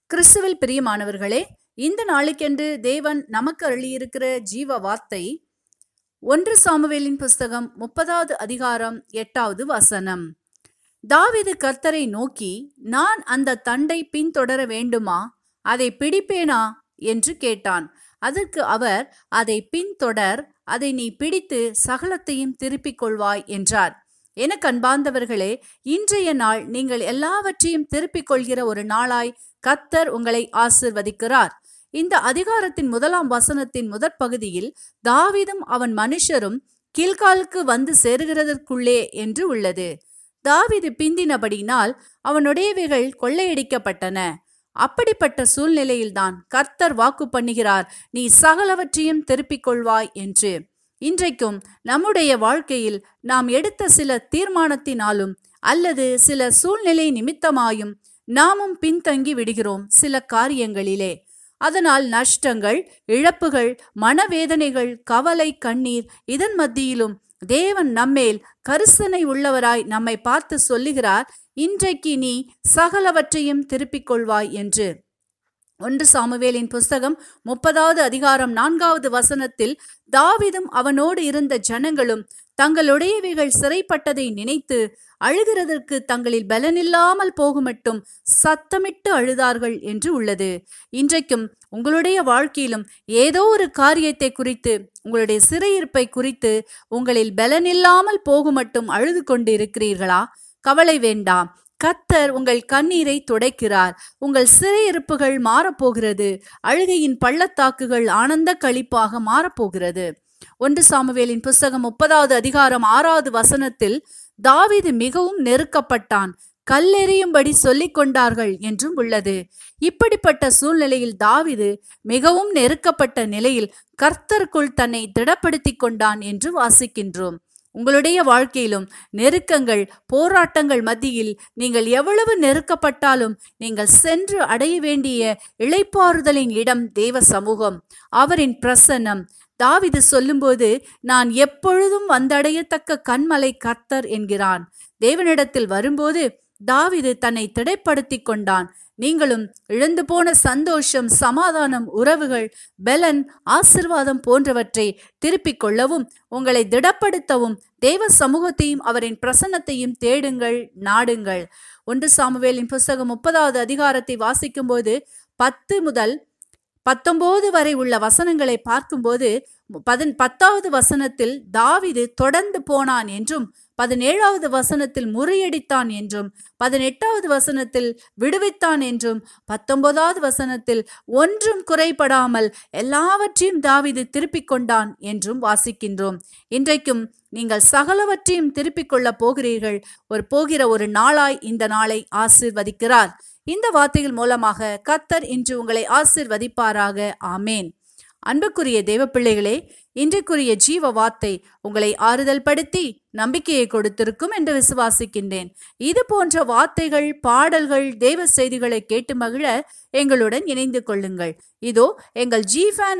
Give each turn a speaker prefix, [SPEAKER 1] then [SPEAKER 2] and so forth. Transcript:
[SPEAKER 1] கிறிஸ்துவில் பிரியமானவர்களே இந்த நாளுக்கென்று தேவன் நமக்கு அருளியிருக்கிற ஜீவ வார்த்தை ஒன்று சாமுவேலின் புஸ்தகம் முப்பதாவது அதிகாரம் எட்டாவது வசனம் தாவீது கர்த்தரை நோக்கி நான் அந்த தண்டை பின்தொடர வேண்டுமா அதை பிடிப்பேனா என்று கேட்டான் அதற்கு அவர் அதை பின்தொடர் அதை நீ பிடித்து சகலத்தையும் திருப்பிக் கொள்வாய் என்றார் எனக்கு அன்பார்ந்தவர்களே இன்றைய நாள் நீங்கள் எல்லாவற்றையும் திருப்பிக் கொள்கிற ஒரு நாளாய் கத்தர் உங்களை ஆசிர்வதிக்கிறார் இந்த அதிகாரத்தின் முதலாம் வசனத்தின் முதற் பகுதியில் தாவீதும் அவன் மனுஷரும் கில்காலுக்கு வந்து சேருகிறதற்குள்ளே என்று உள்ளது தாவீது பிந்தினபடினால் அவனுடையவைகள் கொள்ளையடிக்கப்பட்டன அப்படிப்பட்ட சூழ்நிலையில்தான் கர்த்தர் வாக்கு பண்ணுகிறார் நீ சகலவற்றையும் திருப்பிக் கொள்வாய் என்று இன்றைக்கும் நம்முடைய வாழ்க்கையில் நாம் எடுத்த சில தீர்மானத்தினாலும் அல்லது சில சூழ்நிலை நிமித்தமாயும் நாமும் பின்தங்கி விடுகிறோம் சில காரியங்களிலே அதனால் நஷ்டங்கள் இழப்புகள் மனவேதனைகள் கவலை கண்ணீர் இதன் மத்தியிலும் தேவன் நம்மேல் கரிசனை உள்ளவராய் நம்மை பார்த்து சொல்லுகிறார் இன்றைக்கு நீ சகலவற்றையும் திருப்பிக் கொள்வாய் என்று ஒன்று சாமுவேலின் புஸ்தகம் முப்பதாவது அதிகாரம் நான்காவது வசனத்தில் தாவிதும் அவனோடு இருந்த ஜனங்களும் தங்களுடையவைகள் சிறைப்பட்டதை நினைத்து அழுகிறதற்கு தங்களில் பலனில்லாமல் போகுமட்டும் சத்தமிட்டு அழுதார்கள் என்று உள்ளது இன்றைக்கும் உங்களுடைய வாழ்க்கையிலும் ஏதோ ஒரு காரியத்தை குறித்து உங்களுடைய சிறையிருப்பை குறித்து உங்களில் பலனில்லாமல் போகுமட்டும் அழுது கொண்டு இருக்கிறீர்களா கவலை வேண்டாம் கத்தர் உங்கள் கண்ணீரை துடைக்கிறார் உங்கள் சிறையிருப்புகள் மாறப்போகிறது அழுகையின் பள்ளத்தாக்குகள் ஆனந்த கழிப்பாக மாறப்போகிறது ஒன்று சாமுவேலின் புஸ்தகம் முப்பதாவது அதிகாரம் ஆறாவது வசனத்தில் தாவிது மிகவும் நெருக்கப்பட்டான் கல்லெறியும்படி சொல்லிக் கொண்டார்கள் என்றும் உள்ளது இப்படிப்பட்ட சூழ்நிலையில் தாவிது மிகவும் நெருக்கப்பட்ட நிலையில் கர்த்தருக்குள் தன்னை திடப்படுத்திக் கொண்டான் என்று வாசிக்கின்றோம் உங்களுடைய வாழ்க்கையிலும் நெருக்கங்கள் போராட்டங்கள் மத்தியில் நீங்கள் எவ்வளவு நெருக்கப்பட்டாலும் நீங்கள் சென்று அடைய வேண்டிய இளைப்பாறுதலின் இடம் தேவ சமூகம் அவரின் பிரசன்னம் தாவிது சொல்லும்போது நான் எப்பொழுதும் வந்தடையத்தக்க கண்மலை கர்த்தர் என்கிறான் தேவனிடத்தில் வரும்போது தாவிது தன்னை திடைப்படுத்திக் கொண்டான் நீங்களும் இழந்து போன சந்தோஷம் சமாதானம் உறவுகள் பலன் ஆசிர்வாதம் போன்றவற்றை திருப்பிக் கொள்ளவும் உங்களை திடப்படுத்தவும் தேவ சமூகத்தையும் அவரின் பிரசன்னத்தையும் தேடுங்கள் நாடுங்கள் ஒன்று சாமுவேலின் புஸ்தகம் முப்பதாவது அதிகாரத்தை வாசிக்கும்போது பத்து முதல் பத்தொன்பது வரை உள்ள வசனங்களை பார்க்கும்போது பதின் பத்தாவது வசனத்தில் தாவிது தொடர்ந்து போனான் என்றும் பதினேழாவது வசனத்தில் முறியடித்தான் என்றும் பதினெட்டாவது வசனத்தில் விடுவித்தான் என்றும் பத்தொன்பதாவது வசனத்தில் ஒன்றும் குறைபடாமல் எல்லாவற்றையும் தாவிது திருப்பிக் கொண்டான் என்றும் வாசிக்கின்றோம் இன்றைக்கும் நீங்கள் சகலவற்றையும் திருப்பிக் கொள்ளப் போகிறீர்கள் ஒரு போகிற ஒரு நாளாய் இந்த நாளை ஆசிர்வதிக்கிறார் இந்த வார்த்தைகள் மூலமாக கத்தர் இன்று உங்களை ஆசிர்வதிப்பாராக ஆமேன் அன்புக்குரிய தேவ பிள்ளைகளே இன்றைக்குரிய ஜீவ வார்த்தை உங்களை ஆறுதல் படுத்தி நம்பிக்கையை கொடுத்திருக்கும் என்று விசுவாசிக்கின்றேன் இது போன்ற வார்த்தைகள் பாடல்கள் தேவ செய்திகளை கேட்டு மகிழ எங்களுடன் இணைந்து கொள்ளுங்கள் இதோ எங்கள் ஜி ஃபேன்